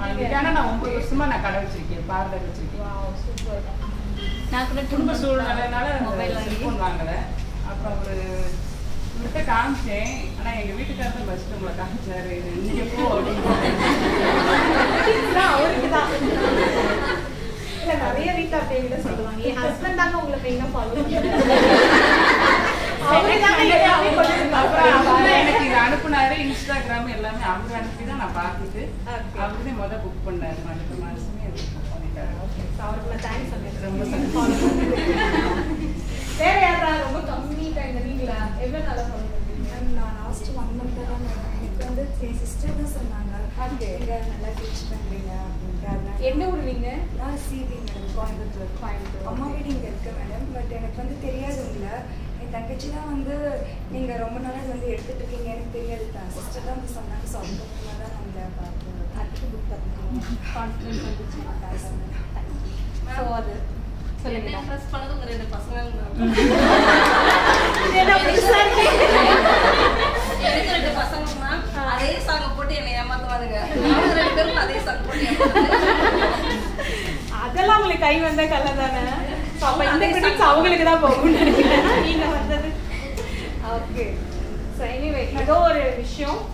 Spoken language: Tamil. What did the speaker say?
வாங்கிட்டு ஆனா நான் ஒன்பது வருஷமா நான் கடை வச்சிருக்கேன் பார்லர் வச்சிருக்கேன் வாவ் சூப்பர் நான் கூட குடும்ப சூழ்நிலைனால மொபைல் வாங்கி செல்போன் வாங்கல அப்புறம் ஒரு இவர்கிட்ட காமிச்சேன் ஆனா எங்க வீட்டுக்காரர் தான் ஃபர்ஸ்ட் உங்களை காமிச்சாரு நீங்க போ அப்படின்னு அவருக்கு தான் இல்ல நிறைய வீட்டு அப்படிங்கிட்ட சொல்லுவாங்க என் ஹஸ்பண்ட் தாங்க உங்களை மெயினா ஃபாலோ அவரே தாங்க எல்லாமே கொண்டு வந்து அப்புறம் அவர் தான் பார்ப்பாரு. எனக்கு இது அனுப்புனாரு இன்ஸ்டாகிராம் எல்லாமே அவர் அனுப்பி தான் நான் பார்த்துட்டு Okay. அவரு தான் முத புக் பண்ணாரு அடுத்த மாசமே புக் பண்ணிட்டாரு அவருக்கு நான் தேங்க்ஸ் சொல்லிடுறேன் ரொம்ப Follow பண்ணுங்க. வேற யாரா ரொம்ப கம்மி டைம் நீங்களா எவ்வளவு நாளா ஃபாலோ பண்றீங்க மேம் நான் லாஸ்ட் ஒன் மந்த் தான் மேம் எனக்கு வந்து என் சிஸ்டர் தான் சொன்னாங்க Okay. நீங்க நல்லா டீச் பண்றீங்க அப்படின்ட்டு அதனால என்ன ஊர் நீங்க நான் சிபி மேடம் கோயம்புத்தூர் கோயம்புத்தூர். அம்மா வீடு இங்கே இருக்கு மேடம் பட் எனக்கு வந்து தெரியாது உங்களை என் தங்கச்சி தான் வந்து நீங்க ரொம்ப நாளா இது வந்து எடுத்துட்டு இருக்கீங்க எனக்கு தெரியாது தான் சிஸ்டர் தான் வந்து சொன்னாங்க ஸோ அதுக்கப்புறமா தான் நான் உங்களை பார்த்து அதுக்கு புக் பண்ணுங்க கான்ஃபிடன்ஸ் வந்துச்சு ஸோ அது சொல்லுங்க இம்ப்ரெஸ் பண்ணது உங்க ரெண்டு பசங்க இது என்ன புதுசா இருக்கு? எனக்கு ரெண்டு பசங்கம்மா அதே சாங்க போட்டு என்னை ஏமாத்துவானுங்க அவங்க ரெண்டு பேரும் அதே சாங் போட்டு ஏமாத்துவாங்க அதெல்லாம் உங்களுக்கு கை வந்த கலை தானே So, அப்ப இந்த கிரெடிட்ஸ் அவங்களுக்கு தான் போகும்னு நினைக்கிறேன் நீங்க வந்தது ஓகே ஸோ எனிவே ஏதோ ஒரு விஷயம்